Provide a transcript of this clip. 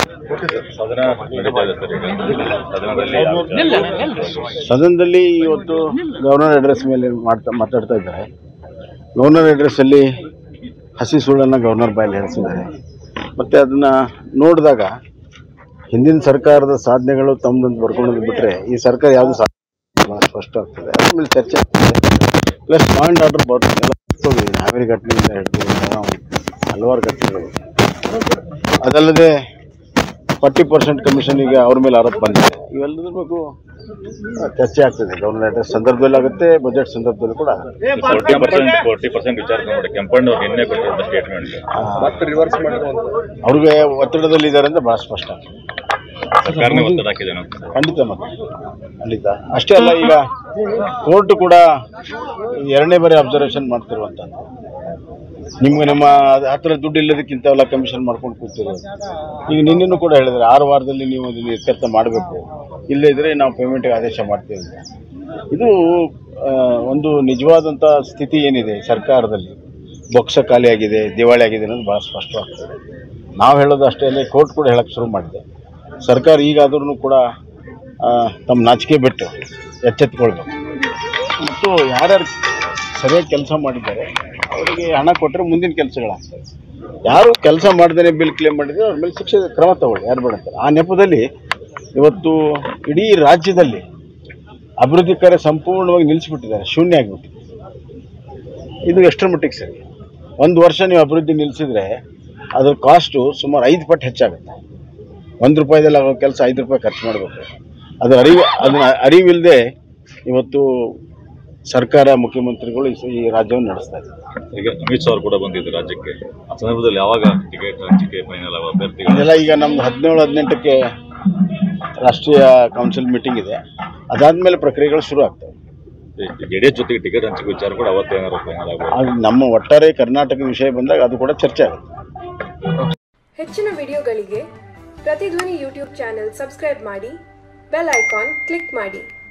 ಸದನ ನಡೀತಾ ಇದೆ ಸರ್ ಈಗ ಸದನದಲ್ಲಿ ಯಾವ ವಿಚಾರ? ಸದನದಲ್ಲಿ ಇವತ್ತು ಗವರ್ನರ್ ಅಡ್ರೆಸ್ ಮೇಲೆ ಮಾಡ್ತಾ ಮಾತಾಡ್ತಾ ಇದ್ದಾರೆ ಗವರ್ನರ್ ಅಡ್ರೆಸ್ಸಲ್ಲಿ ಹಸಿ ಸುಳ್ಳನ್ನು ಗವರ್ನರ್ ಬಾಯಲ್ಲಿ ಹೇಳಿಸಿದ್ದಾರೆ ಮತ್ತು ಅದನ್ನು ನೋಡಿದಾಗ ಹಿಂದಿನ ಸರ್ಕಾರದ ಸಾಧನೆಗಳು ತಮ್ಮದೊಂದು ಬರ್ಕೊಳ್ಳೋದು ಬಿಟ್ಟರೆ ಈ ಸರ್ಕಾರ ಯಾವುದು ಸಾಧನೆ ಭಾಳ ಸ್ಪಷ್ಟ ಆಗ್ತದೆ ಅದ್ರ ಮೇಲೆ ಚರ್ಚೆ ಆಗ್ತದೆ ಪ್ಲಸ್ ಪಾಯಿಂಟ್ ಆರ್ಡರ್ ಬರ್ತದೆ ಹಾವೇರಿ ಘಟನೆಯಿಂದ ಹಿಡಿದು ನಾವು ಹಲವಾರು ಘಟನೆಗಳು ಅದಲ್ಲದೆ ಫಾರ್ಟಿ ಪರ್ಸೆಂಟ್ ಕಮಿಷನಿಗೆ ಅವ್ರ ಮೇಲೆ ಆರೋಪ ಬಂದಿದೆ ಇವೆಲ್ಲದ್ರ ಬಗ್ಗೆ ಚರ್ಚೆ ಆಗ್ತದೆ ಗವರ್ನರ್ ಅಡ್ರೆಸ್ ಸಂದರ್ಭದಲ್ಲಿ ಆಗುತ್ತೆ ಬಜೆಟ್ ಸಂದರ್ಭದಲ್ಲಿ ಕೂಡ ಫೋರ್ಟಿ ಪರ್ಸೆಂಟ್ ಫೋರ್ಟಿ ಪರ್ಸೆಂಟ್ ವಿಚಾರ ಮಾಡಿ ಕೆಂಪಣ್ಣ ಅವ್ರು ನಿನ್ನೆ ಕೊಟ್ಟಿರೋ ಸ್ಟೇಟ್ಮೆಂಟ್ ಮತ್ತೆ ರಿವರ್ಸ್ ಅವ್ರಿಗೆ ಒತ್ತಡದಲ್ಲಿ ಇದ್ದಾರೆ ಅಂತ ಭಾಳ ಸ್ಪಷ್ಟ ಸರ್ಕಾರನೇ ಒತ್ತಡ ಹಾಕಿದೆ ನಾವು ಖಂಡಿತ ಮತ್ತೆ ಖಂಡಿತ ಅಷ್ಟೇ ಅಲ್ಲ ಈಗ ಕೋರ್ಟ್ ಕೂಡ ಎರಡನೇ ಬಾರಿ ಅಬ್ಸರ್ವೇಷನ್ ಮಾಡ್ತಿರುವಂಥದ್ದು ನಿಮ್ಗೆ ನಮ್ಮ ಹತ್ರ ದುಡ್ಡು ಇಲ್ಲದಕ್ಕಿಂತ ಎಲ್ಲ ಕಮಿಷನ್ ಮಾಡ್ಕೊಂಡು ಕೂತಿರೋದು ಈಗ ನಿನ್ನೆನೂ ಕೂಡ ಹೇಳಿದ್ರೆ ಆರು ವಾರದಲ್ಲಿ ನೀವು ಅದನ್ನು ಇತ್ಯರ್ಥ ಮಾಡಬೇಕು ಇಲ್ಲೇ ಇದ್ರೆ ನಾವು ಪೇಮೆಂಟ್ಗೆ ಆದೇಶ ಮಾಡ್ತೀವಿ ಅಂತ. ಇದು ಆ, ಒಂದು ನಿಜವಾದಂಥ ಸ್ಥಿತಿ ಏನಿದೆ ಸರ್ಕಾರದಲ್ಲಿ ಬೊಕ್ಸ ಖಾಲಿಯಾಗಿದೆ ದಿವಾಳಿ ಆಗಿದೆ ಅನ್ನೋದು ಭಾಳ ಸ್ಪಷ್ಟವಾಗ್ತದೆ ನಾವು ಹೇಳೋದು ಅಷ್ಟೇ ಅಲ್ಲ ಕೋರ್ಟ್ ಕೂಡ ಹೇಳಕ್ಕೆ ಶುರು ಮಾಡಿದೆ ಸರ್ಕಾರ ಈಗಾದ್ರೂ ಕೂಡ ಆ, ತಮ್ಮ ನಾಚಿಕೆ ಬಿಟ್ಟು ಎಚ್ಚೆತ್ತುಕೊಳ್ಬೇಕು ಮತ್ತು ಯಾರ್ಯಾರು ಸರಿಯಾಗಿ ಕೆಲಸ ಮಾಡಿದ್ದಾರೆ ಅವರಿಗೆ ಹಣ ಕೊಟ್ಟರೆ ಮುಂದಿನ ಕೆಲಸಗಳಾಗ್ತವೆ ಯಾರು ಕೆಲಸ ಮಾಡ್ದೇ ಬಿಲ್ ಕ್ಲೇಮ್ ಮಾಡಿದ್ರೆ ಅವ್ರ ಮೇಲೆ ಶಿಕ್ಷೆ ಕ್ರಮ ತಗೊಳ್ಳಿ ಯಾರು ಬೇಡಂತಾರೆ ಆ ನೆಪದಲ್ಲಿ ಇವತ್ತು ಇಡೀ ರಾಜ್ಯದಲ್ಲಿ ಅಭಿವೃದ್ಧಿ ಕಾರ್ಯ ಸಂಪೂರ್ಣವಾಗಿ ನಿಲ್ಲಿಸಿಬಿಟ್ಟಿದ್ದಾರೆ ಶೂನ್ಯ ಆಗಿಬಿಟ್ಟಿದೆ ಇದು ಎಷ್ಟರ ಮಟ್ಟಿಗೆ ಸರಿ ಒಂದು ವರ್ಷ ನೀವು ಅಭಿವೃದ್ಧಿ ನಿಲ್ಲಿಸಿದ್ರೆ ಅದ್ರ ಕಾಸ್ಟು ಸುಮಾರು ಐದು ಪಟ್ಟು ಹೆಚ್ಚಾಗುತ್ತೆ ಒಂದು ರೂಪಾಯಿದಲ್ಲಿ ಆಗೋ ಕೆಲಸ ಐದು ರೂಪಾಯಿ ಖರ್ಚು ಮಾಡಬೇಕು ಅದರ ಅರಿವು ಅದನ್ನ ಅರಿವಿಲ್ಲದೆ ಇವತ್ತು ಸರ್ಕಾರ ಮುಖ್ಯಮಂತ್ರಿಗಳು ಈ ಸ- ಈ ರಾಜ್ಯವನ್ನು ನಡೆಸ್ತಾ ಇದ್ದಾರೆ ಈಗ ಅಮಿತ್ ಶಾ ಅವರು ಕೂಡ ಬಂದಿದ್ದು ರಾಜ್ಯಕ್ಕೆ ಆ ಸಂದರ್ಭದಲ್ಲಿ ಯಾವಾಗ ಟಿಕೆಟ್ ಹಂಚಿಕೆ ಫೈನಲ್ ಆಗುವ ಅಭ್ಯರ್ಥಿಗಳು ಇದೆಲ್ಲ ಈಗ ನಮ್ದು ಹದಿನೇಳು ಹದಿನೆಂಟಕ್ಕೆ ರಾಷ್ಟ್ರೀಯ ಕೌನ್ಸಿಲ್ ಮೀಟಿಂಗ್ ಇದೆ ಅದಾದ್ಮೇಲೆ ಪ್ರಕ್ರಿಯೆಗಳು ಶುರು ಆಗ್ತವೆ ಜೆಡಿಎಸ್ ಜೊತೆಗೆ ಟಿಕೆಟ್ ಹಂಚಿಕೆ ವಿಚಾರ ಕೂಡ ಅವತ್ತೇನಾದ್ರು ಫೈನಲ್ ಆಗುವ ಅದು ನಮ್ಮ ಒಟ್ಟಾರೆ ಕರ್ನಾಟಕ ವಿಷಯ ಬಂದಾಗ ಅದು ಕೂಡ ಚರ್ಚೆ ಆಗುತ್ತೆ ಹೆಚ್ಚಿನ ವಿಡಿಯೋಗಳಿಗೆ ಪ್ರತಿಧ್ವನಿ ಯೂಟ್ಯೂಬ್ ಚಾನೆಲ್ ಸಬ್ಸ್ಕ್ರೈಬ್ ಮಾಡಿ ಬೆಲ್ ಐಕಾನ್ ಕ್ಲಿಕ್ ಮಾಡಿ